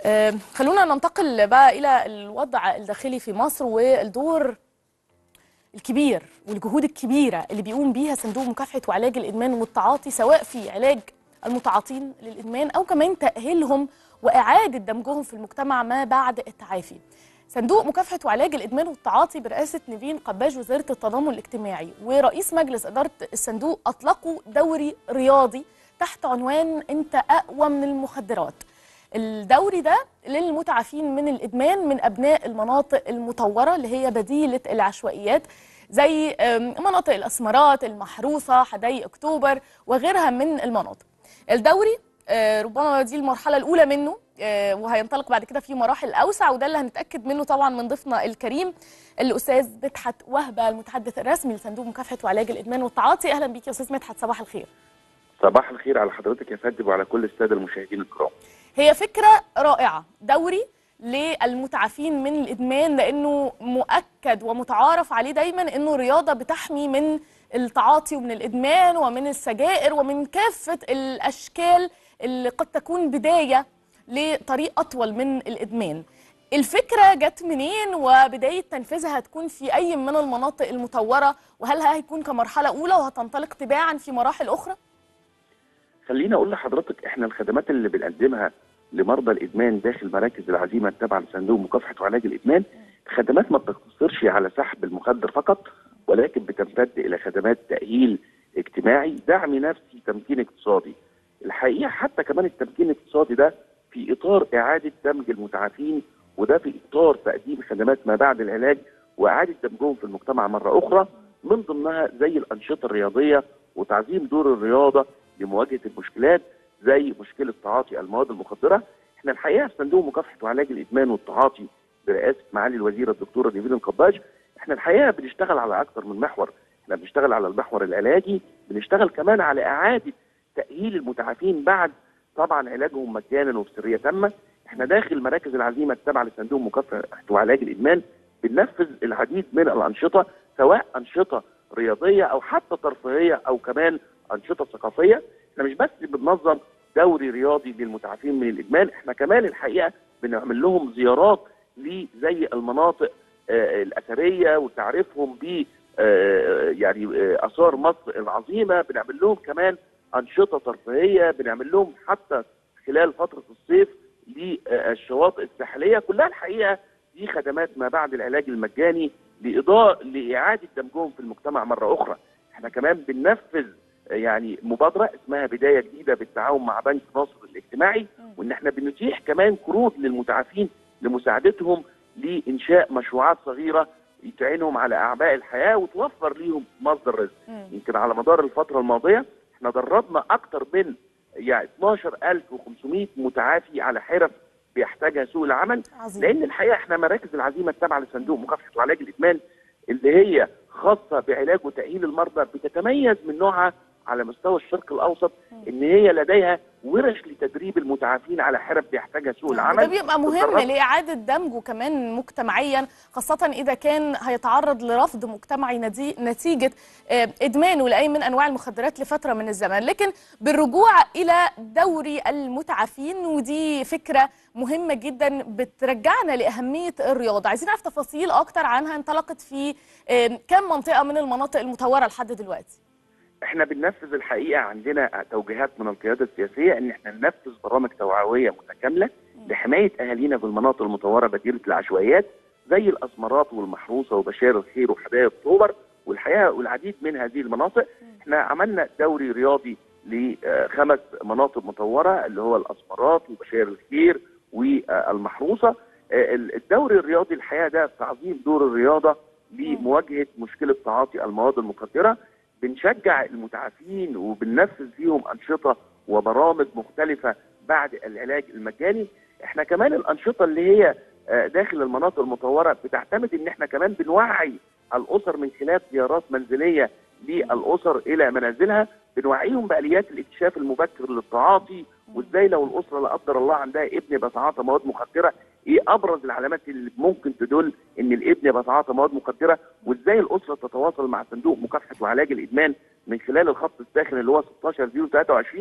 آه، خلونا ننتقل بقى إلى الوضع الداخلي في مصر والدور الكبير والجهود الكبيرة اللي بيقوم بيها صندوق مكافحة وعلاج الإدمان والتعاطي سواء في علاج المتعاطين للإدمان أو كمان تأهيلهم وإعادة دمجهم في المجتمع ما بعد التعافي صندوق مكافحة وعلاج الإدمان والتعاطي برئاسة نيفين قباج وزارة التضامن الاجتماعي ورئيس مجلس إدارة الصندوق أطلقوا دوري رياضي تحت عنوان أنت أقوى من المخدرات الدوري ده للمتعافين من الإدمان من أبناء المناطق المطورة اللي هي بديلة العشوائيات زي أم، مناطق الأسمرات المحروسة حدائق أكتوبر وغيرها من المناطق الدوري آه، ربما دي المرحلة الأولى منه آه، وهينطلق بعد كده في مراحل أوسع وده اللي هنتأكد منه طبعا من ضيفنا الكريم الأستاذ مدحت وهبة المتحدث الرسمي لصندوق مكافحة وعلاج الإدمان والتعاطي أهلا بيك يا أستاذ مدحت صباح الخير صباح الخير على حضرتك يا فندم وعلى كل الساده المشاهدين الكرام. هي فكرة رائعة دوري للمتعافين من الإدمان لأنه مؤكد ومتعارف عليه دايما أنه رياضة بتحمي من التعاطي ومن الإدمان ومن السجائر ومن كافة الأشكال اللي قد تكون بداية لطريق أطول من الإدمان الفكرة جت منين وبداية تنفيذها هتكون في أي من المناطق المطورة وهل هيكون كمرحلة أولى وهتنطلق تباعا في مراحل أخرى؟ خليني اقول لحضرتك احنا الخدمات اللي بنقدمها لمرضى الادمان داخل مراكز العزيمه التابعه لصندوق مكافحه وعلاج الادمان خدمات ما بتقتصرش على سحب المخدر فقط ولكن بتمتد الى خدمات تاهيل اجتماعي دعم نفسي تمكين اقتصادي الحقيقه حتى كمان التمكين الاقتصادي ده في اطار اعاده دمج المتعافين وده في اطار تقديم خدمات ما بعد العلاج واعاده دمجهم في المجتمع مره اخرى من ضمنها زي الانشطه الرياضيه وتعظيم دور الرياضه لمواجهه المشكلات زي مشكله تعاطي المواد المخدره احنا الحقيقه في صندوق مكافحه وعلاج الادمان والتعاطي برئاسه معالي الوزيره الدكتوره نيفين القباج احنا الحقيقه بنشتغل على اكثر من محور احنا بنشتغل على المحور العلاجي بنشتغل كمان على اعاده تاهيل المتعافين بعد طبعا علاجهم مجانا وبسريه تامه احنا داخل مراكز العزيمه التابعه لصندوق مكافحه وعلاج الادمان بننفذ العديد من الانشطه سواء انشطه رياضيه او حتى ترفيهيه او كمان انشطه ثقافيه احنا مش بس بننظم دوري رياضي للمتعافين من الادمان احنا كمان الحقيقه بنعمل لهم زيارات لزي المناطق آه، الاثريه وتعريفهم ب آه، يعني آه، اثار مصر العظيمه بنعمل لهم كمان انشطه ترفيهيه بنعمل لهم حتى خلال فتره الصيف للشواطئ الساحليه كلها الحقيقه دي خدمات ما بعد العلاج المجاني لاضاءه لاعاده دمجهم في المجتمع مره اخرى احنا كمان بننفذ يعني مبادره اسمها بدايه جديده بالتعاون مع بنك مصر الاجتماعي وان احنا بنتيح كمان قروض للمتعافين لمساعدتهم لانشاء مشروعات صغيره تعينهم على اعباء الحياه وتوفر ليهم مصدر رزق مم. يمكن على مدار الفتره الماضيه احنا دربنا اكثر من يعني 12500 متعافي على حرف بيحتاجها سوق العمل عظيم لان الحقيقه احنا مراكز العزيمه التابعه لصندوق مكافحه وعلاج الادمان اللي هي خاصه بعلاج وتاهيل المرضى بتتميز من نوعها على مستوى الشرق الاوسط ان هي لديها ورش لتدريب المتعافين على حرف بيحتاجها سوق وده العمل بيبقى مهم بالضبط. لإعادة دمجه كمان مجتمعيا خاصة إذا كان هيتعرض لرفض مجتمعي ندي- نتيجة آه، إدمانه لأي من أنواع المخدرات لفترة من الزمن لكن بالرجوع إلى دوري المتعافين ودي فكرة مهمة جدا بترجعنا لأهمية الرياضة عايزين نعرف تفاصيل أكتر عنها انطلقت في آه، كم منطقة من المناطق المطورة لحد دلوقتي احنا بننفذ الحقيقه عندنا توجيهات من القياده السياسيه ان احنا ننفذ برامج توعويه متكامله لحمايه اهالينا في المناطق المطوره بديله العشوائيات زي الاسمرات والمحروسه وبشار الخير وحدائق اكتوبر والحقيقه والعديد من هذه المناطق احنا عملنا دوري رياضي لخمس مناطق مطوره اللي هو الاسمرات وبشار الخير والمحروسه آه، الدوري الرياضي الحقيقه ده تعظيم دور الرياضه لمواجهه مشكله تعاطي المواد المخدره بنشجع المتعافين وبننفذ فيهم انشطه وبرامج مختلفه بعد العلاج المجاني احنا كمان الانشطه اللي هي آه، داخل المناطق المطوره بتعتمد ان احنا كمان بنوعي الاسر من خلال زيارات منزليه للاسر الى منازلها بنوعيهم باليات الاكتشاف المبكر للتعاطي وازاي لو الاسره لا قدر الله عندها ابن بيتعاطى مواد مخدره ايه ابرز العلامات اللي ممكن تدل ان الابن بيتعاطى مواد مخدره وازاي الاسره تتواصل مع صندوق مكافحه وعلاج الادمان من خلال الخط الساخن اللي هو 16 0 23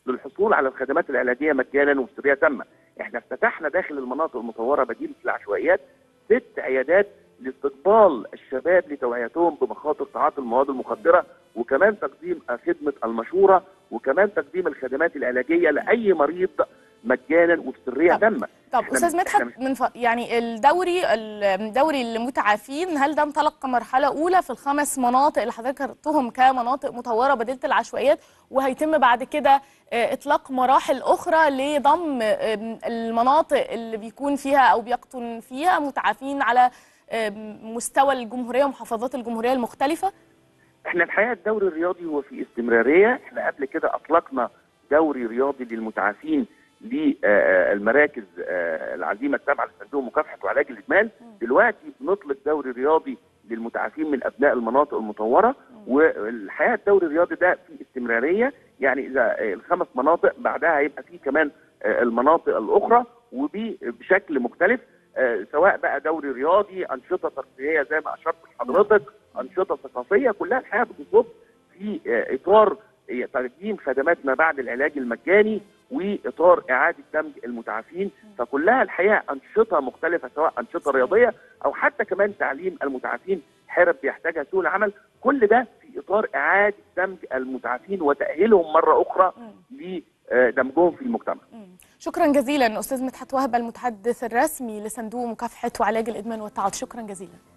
للحصول على الخدمات العلاجيه مجانا وبسريه تامه. احنا افتتحنا داخل المناطق المطوره بديل العشوائيات ست عيادات لاستقبال الشباب لتوعيتهم بمخاطر تعاطي المواد المخدره وكمان تقديم خدمه المشوره وكمان تقديم الخدمات العلاجيه لاي مريض مجانا وبسريه طب- تامه. طب إحنا استاذ مش- مدحت إحنا مش- من ف... يعني الدوري الدوري المتعافين هل ده انطلق كمرحله اولى في الخمس مناطق اللي حضرتك ذكرتهم كمناطق مطوره بديله العشوائيات وهيتم بعد كده آه، اطلاق مراحل اخرى لضم آم، المناطق اللي بيكون فيها او بيقطن فيها متعافين على آم، مستوى الجمهوريه ومحافظات الجمهوريه المختلفه احنا الحقيقه الدوري الرياضي هو في استمراريه احنا قبل كده اطلقنا دوري رياضي للمتعافين للمراكز العزيمه التابعه لصندوق مكافحه وعلاج الادمان دلوقتي بنطلق دوري رياضي للمتعافين من ابناء المناطق المطوره والحقيقه الدوري الرياضي ده في استمراريه يعني اذا الخمس مناطق بعدها هيبقى في كمان المناطق الاخرى وبشكل مختلف آه، سواء بقى دوري رياضي انشطه ترفيهيه زي ما اشرت لحضرتك انشطه ثقافيه كلها الحقيقه بتصب في آه، اطار آه، تقديم خدمات ما بعد العلاج المجاني واطار اعاده دمج المتعافين فكلها الحقيقه انشطه مختلفه سواء انشطه رياضيه او حتى كمان تعليم المتعافين حرف بيحتاجها سوق العمل كل ده في اطار اعاده دمج المتعافين وتاهيلهم مره اخرى لدمجهم في المجتمع مم. شكرا جزيلا استاذ مدحت وهبه المتحدث الرسمي لصندوق مكافحه وعلاج الادمان والتعاطي شكرا جزيلا